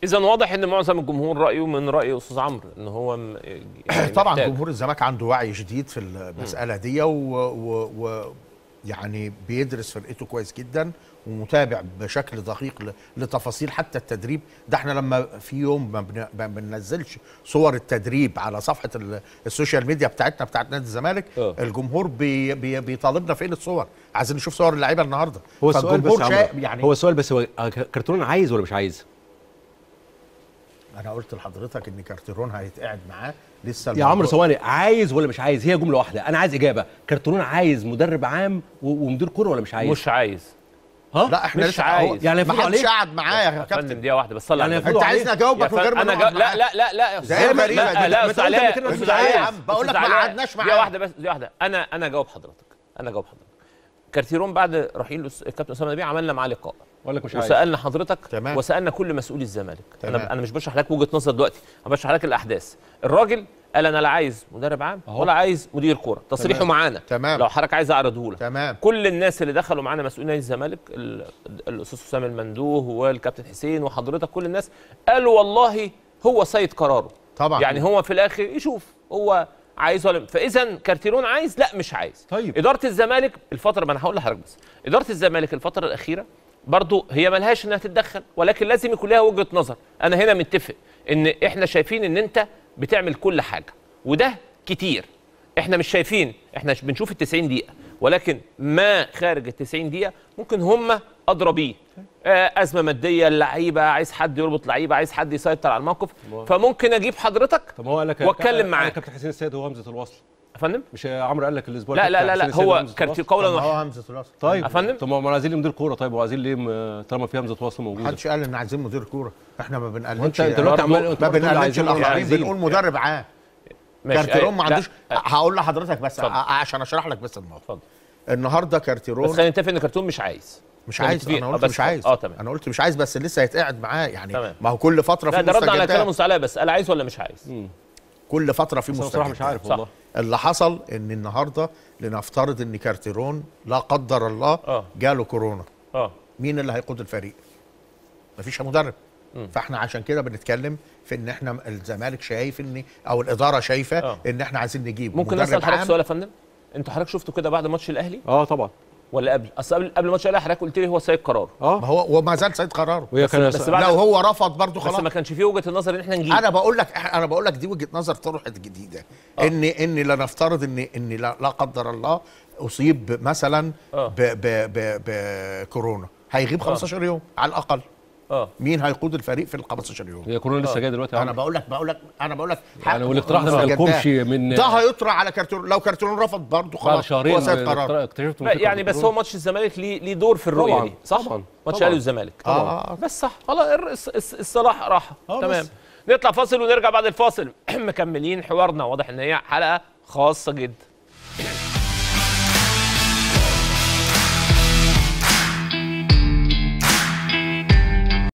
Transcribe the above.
اذا واضح ان معظم الجمهور رايه من راي استاذ عمرو ان هو م- يعني طبعا محتاج. جمهور الزمالك عنده وعي شديد في المساله دي و, و, و يعني بيدرس فرقته كويس جدا ومتابع بشكل دقيق ل- لتفاصيل حتى التدريب ده احنا لما في يوم ما بن- ما بننزلش صور التدريب على صفحه ال- السوشيال ميديا بتاعتنا بتاعت نادي الزمالك اه. الجمهور بي بي بيطالبنا فين الصور عايزين نشوف صور اللعيبه النهارده هو السؤال بس فالجمهور يا شا- عمرو، يعني هو السؤال بس هو آه، كرتون عايز ولا مش عايز؟ انا قلت لحضرتك ان كارتيرون هيتقعد معاه لسه يا عمرو الموضوع- ثواني عايز ولا مش عايز؟ هي جمله واحده انا عايز اجابه كرتون عايز مدرب عام و- ومدير كوره ولا مش عايز؟ مش عايز ها؟ لا احنا مش لسه عايز. هو- يعني ما يفرضوا حدش عليه؟ قعد معاه يا يا كابتن فندم دقيقه واحده بس صلي يعني على النبي. يفرضوا انت عايزني عليه؟ اجاوبك يا من غير ما فندم، انا نقعد جا... لا معاه؟ لا لا لا يا ده أستاذ. غريبة دي. لا لا يا ما استاذ تقولش علاء قبل كده أستاذ مش عايز. علاء، بقول لك أستاذ ما علاء. قعدناش دقيقه معاه. واحده بس دقيقه واحده انا انا اجاوب حضرتك انا اجاوب حضرتك كارتيرون بعد رحيل الأس- الكابتن اسامه نبيه عملنا معاه لقاء اقول لك مش عايز وسالنا حضرتك تمام. وسالنا كل مسؤولي الزمالك تمام. انا انا مش بشرح لك وجهه نظر دلوقتي انا بشرح لك الاحداث الراجل قال انا لا عايز مدرب عام أهو. ولا عايز مدير كوره تصريحه تمام. معانا تمام. لو حضرتك عايز اعرضه لك تمام كل الناس اللي دخلوا معانا مسؤولين نادي الزمالك ال- الاستاذ حسام المندوه والكابتن حسين وحضرتك كل الناس قالوا والله هو سيد قراره طبعا يعني هو في الاخر يشوف هو عايز ولا فاذا كارتيرون عايز لا مش عايز طيب. اداره الزمالك الفتره ما انا هقول لحضرتك بس اداره الزمالك الفتره الاخيره برضو هي ملهاش انها تتدخل ولكن لازم يكون لها وجهه نظر انا هنا متفق ان احنا شايفين ان انت بتعمل كل حاجه وده كتير احنا مش شايفين احنا ش- بنشوف ال 90 دقيقه ولكن ما خارج ال 90 دقيقه ممكن هم ادرى بيه آه، ازمه ماديه اللعيبه عايز حد يربط لعيبه عايز حد يسيطر على الموقف فممكن اجيب حضرتك طب ما هو قال لك واتكلم معاه. قال كابتن حسين السيد هو همزه الوصل يا فندم مش عمرو قال لك الاسبوع لا اللي لا فات لا حسين لا السيد هو همزة كارتي الوصل؟ قولا طب ما هو واحدا همزه الوصل طيب يا فندم؟ طب ما هم عايزين ليه مدير كوره طيب وعايزين ليه م- طالما في همزه وصل موجوده محدش قال ان عايزين مدير كوره احنا ما وانت بنقلدش انت دلوقتي برضه عمال ما تقول بنقلدش عايزين ولا الاخرين عايزين. بنقول مدرب عام ماشي كارتيرون أي- ما عندوش لا، هقول لحضرتك بس اتفضل. ع- عشان اشرح لك بس الموضوع اتفضل النهارده بس كارتيرون خلينا نتفق ان كرتون مش عايز مش خلينا عايز متفقين. انا آه، قلت بس مش عايز اه تمام انا قلت مش عايز بس لسه هيتقعد معاه يعني تمام. ما هو كل فتره في لا ده رد على كلام مستجدات مستعلاء بس قال عايز ولا مش عايز كل فتره في بس انا بصراحه مستجدات مش عارف صح. والله اللي حصل ان النهارده لنفترض ان كارتيرون لا قدر الله آه. جاله كورونا اه مين اللي هيقود الفريق مفيش مدرب فاحنا عشان كده بنتكلم في ان احنا الزمالك شايف ان او الاداره شايفه آه. ان احنا عايزين نجيب ممكن مدرب اسال حضرتك عام. سؤال يا فندم انتوا حضرتك شفتوا كده بعد ماتش الاهلي اه طبعا ولا قبل اصل قبل قبل ماتش الاهلي حضرتك قلت لي هو سيد قراره ما اه هو وما زال سيد قراره وهي كان بس بعد- لو هو رفض برضه بس خلاص ما كانش فيه وجهه النظر ان احنا نجيب انا بقول لك انا بقول لك دي وجهه نظر طرحت جديده ان ان لا نفترض ان ان لا, لا قدر الله اصيب مثلا آه. ب- ب- ب- بكورونا هيغيب 15 يوم على الاقل اه مين هيقود الفريق في ال 15 يوم هي كورونا لسه جايه دلوقتي يا انا عمرو. بقول لك بقول لك انا بقول لك يعني والاقتراح ده ما مستجدات. جالكمش من ده هيطرح على كارتون لو كارتون رفض برضه بعد خلاص شهرين هو سيد قرار اكتشفتوا لا، فكرة يعني بس الكورونا. هو ماتش الزمالك ليه ليه دور في الرؤيه طبعاً، دي صح طبعاً، ماتش طبعاً. الاهلي والزمالك آه. بس صح خلاص الر- الص- الص- الصلاح راح آه، تمام بس. نطلع فاصل ونرجع بعد الفاصل مكملين حوارنا واضح ان هي حلقه خاصه جدا